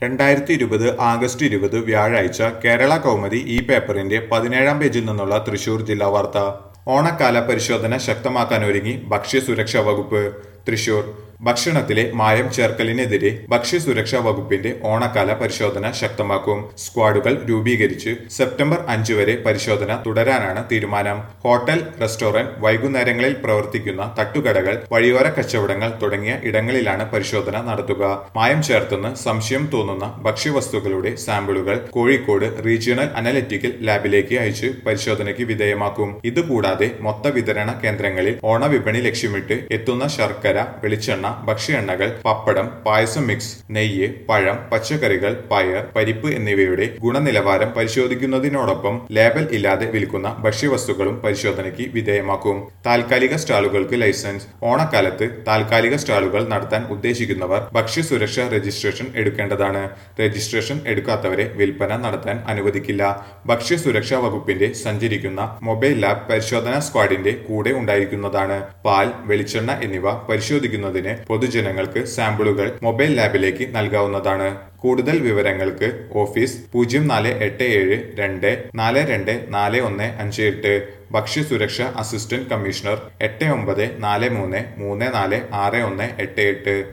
രണ്ടായിരത്തി ഇരുപത് ആഗസ്റ്റ് ഇരുപത് വ്യാഴാഴ്ച കേരള കൗമുദി ഈ പേപ്പറിന്റെ പതിനേഴാം പേജിൽ നിന്നുള്ള തൃശൂർ ജില്ലാ വാർത്ത ഓണക്കാല പരിശോധന ശക്തമാക്കാനൊരുങ്ങി ഭക്ഷ്യസുരക്ഷാ വകുപ്പ് തൃശൂർ ഭക്ഷണത്തിലെ മായം ചേർക്കലിനെതിരെ ഭക്ഷ്യസുരക്ഷാ വകുപ്പിന്റെ ഓണക്കാല പരിശോധന ശക്തമാക്കും സ്ക്വാഡുകൾ രൂപീകരിച്ച് സെപ്റ്റംബർ അഞ്ച് വരെ പരിശോധന തുടരാനാണ് തീരുമാനം ഹോട്ടൽ റെസ്റ്റോറന്റ് വൈകുന്നേരങ്ങളിൽ പ്രവർത്തിക്കുന്ന തട്ടുകടകൾ വഴിയോര കച്ചവടങ്ങൾ തുടങ്ങിയ ഇടങ്ങളിലാണ് പരിശോധന നടത്തുക മായം ചേർത്തെന്ന് സംശയം തോന്നുന്ന ഭക്ഷ്യവസ്തുക്കളുടെ സാമ്പിളുകൾ കോഴിക്കോട് റീജിയണൽ അനലറ്റിക്കൽ ലാബിലേക്ക് അയച്ച് പരിശോധനയ്ക്ക് വിധേയമാക്കും ഇതുകൂടാതെ മൊത്ത വിതരണ കേന്ദ്രങ്ങളിൽ ഓണവിപണി ലക്ഷ്യമിട്ട് എത്തുന്ന ശർക്കര വെളിച്ചെണ്ണ ഭക്ഷ്യ എണ്ണകൾ പപ്പടം പായസം മിക്സ് നെയ്യ് പഴം പച്ചക്കറികൾ പയർ പരിപ്പ് എന്നിവയുടെ ഗുണനിലവാരം പരിശോധിക്കുന്നതിനോടൊപ്പം ലേബൽ ഇല്ലാതെ വിൽക്കുന്ന ഭക്ഷ്യവസ്തുക്കളും പരിശോധനയ്ക്ക് വിധേയമാക്കും താൽക്കാലിക സ്റ്റാളുകൾക്ക് ലൈസൻസ് ഓണക്കാലത്ത് താൽക്കാലിക സ്റ്റാളുകൾ നടത്താൻ ഉദ്ദേശിക്കുന്നവർ ഭക്ഷ്യസുരക്ഷാ രജിസ്ട്രേഷൻ എടുക്കേണ്ടതാണ് രജിസ്ട്രേഷൻ എടുക്കാത്തവരെ വിൽപ്പന നടത്താൻ അനുവദിക്കില്ല ഭക്ഷ്യസുരക്ഷാ വകുപ്പിന്റെ സഞ്ചരിക്കുന്ന മൊബൈൽ ലാബ് പരിശോധനാ സ്ക്വാഡിന്റെ കൂടെ ഉണ്ടായിരിക്കുന്നതാണ് പാൽ വെളിച്ചെണ്ണ എന്നിവ പരിശോധിക്കുന്നതിന് പൊതുജനങ്ങൾക്ക് സാമ്പിളുകൾ മൊബൈൽ ലാബിലേക്ക് നൽകാവുന്നതാണ് കൂടുതൽ വിവരങ്ങൾക്ക് ഓഫീസ് പൂജ്യം നാല് എട്ട് ഏഴ് രണ്ട് നാല് രണ്ട് നാല് ഒന്ന് അഞ്ച് എട്ട് ഭക്ഷ്യസുരക്ഷ അസിസ്റ്റന്റ് കമ്മീഷണർ എട്ട് ഒമ്പത് നാല് മൂന്ന് മൂന്ന് നാല് ആറ് ഒന്ന് എട്ട് എട്ട്